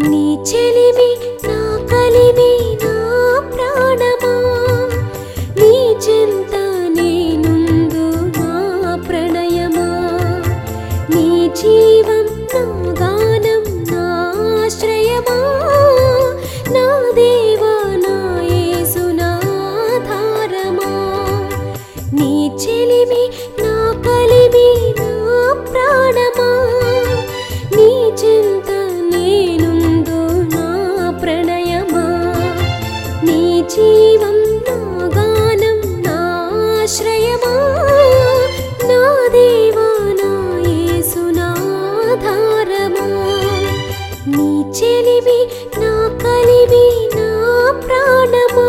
నీ చెలిమి నా కలిమి నా ప్రాణమా నీ చెంత నేనుందు నా ప్రణయమా నీ జీవం నా గానం నా ఆశ్రయమా నా దేవా నా యేసు నా ఆధారమా నీ చెలిమి నా కలిమి నా ప్రాణమా నీ చింత నేనుందు నా ప్రణయమా నీ జీవం నా గానం నా ఆశ్రయమా నా దేవా నా యేసు నా ఆధారమా నీ చెలిమి నా కలిమి నా ప్రాణమా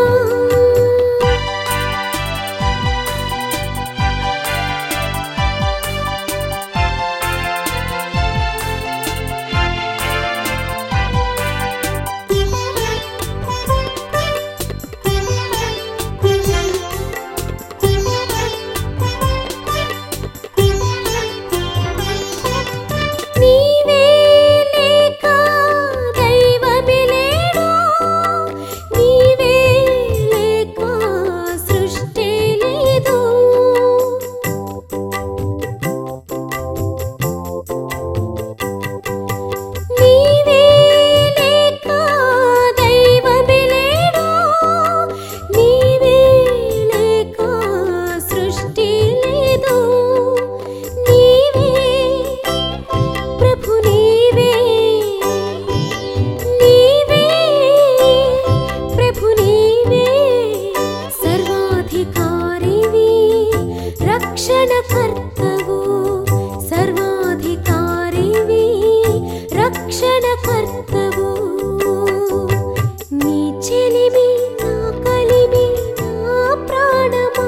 నీవే లేక దైవమే లేడు నీవే లేక సృష్టి లేదు నీవే లేక దైవమే లేడు నీవే లేక సృష్టి లేదు నీవే ప్రభు నీవే నీవే ప్రభు నీవే సర్వాధికారివి రక్షణకర్తవు సర్వాధికారివి రక్షణకర్తవు నీ చెలిమి నా కలిమి నా ప్రాణమా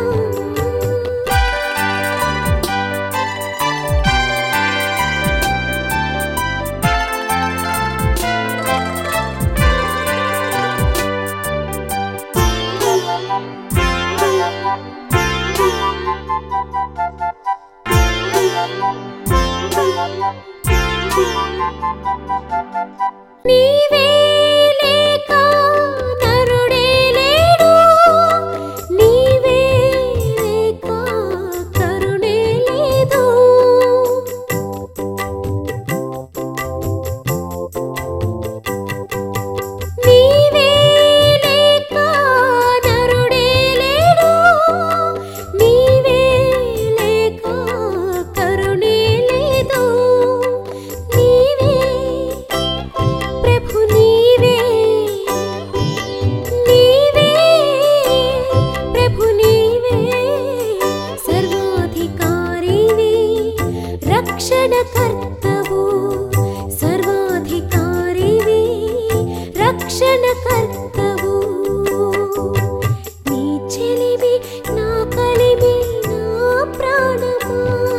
నీవే లేక నరుడే లేడు నీవే లేక కరుణే లేదు నీవే లేక నరుడే లేడు నీవే లేక కరుణే లేదు నీవే ప్రభు నీవే నీవే ప్రభు నీవే సర్వాధికారివి రక్షణకర్తవు సర్వాధికారివి రక్షణకర్తవు నీ చెలిమి నా కలిమి నా ప్రాణమా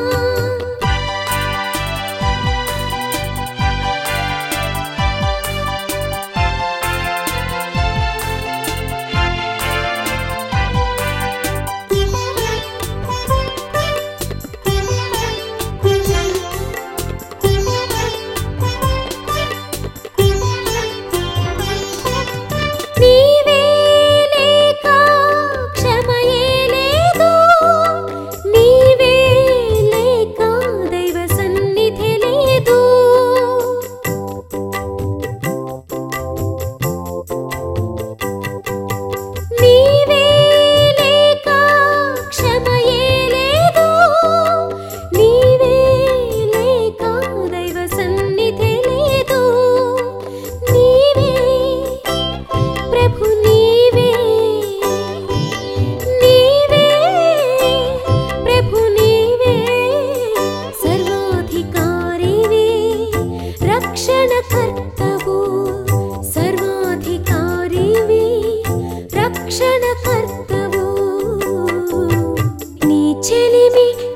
నీవే లేక క్షమయే లేదు నీవే లేక దైవ సన్నిధి లేదు నీవే లేక క్షమయే లేదు నీవే లేక దైవ సన్నిధి లేదు నీవే ప్రభు నీవే నీవే ప్రభు నీవే సర్వాధికారివి రక్షణకర్తవు సర్వాధికారివి రక్షణకర్తవు నీ చెలిమి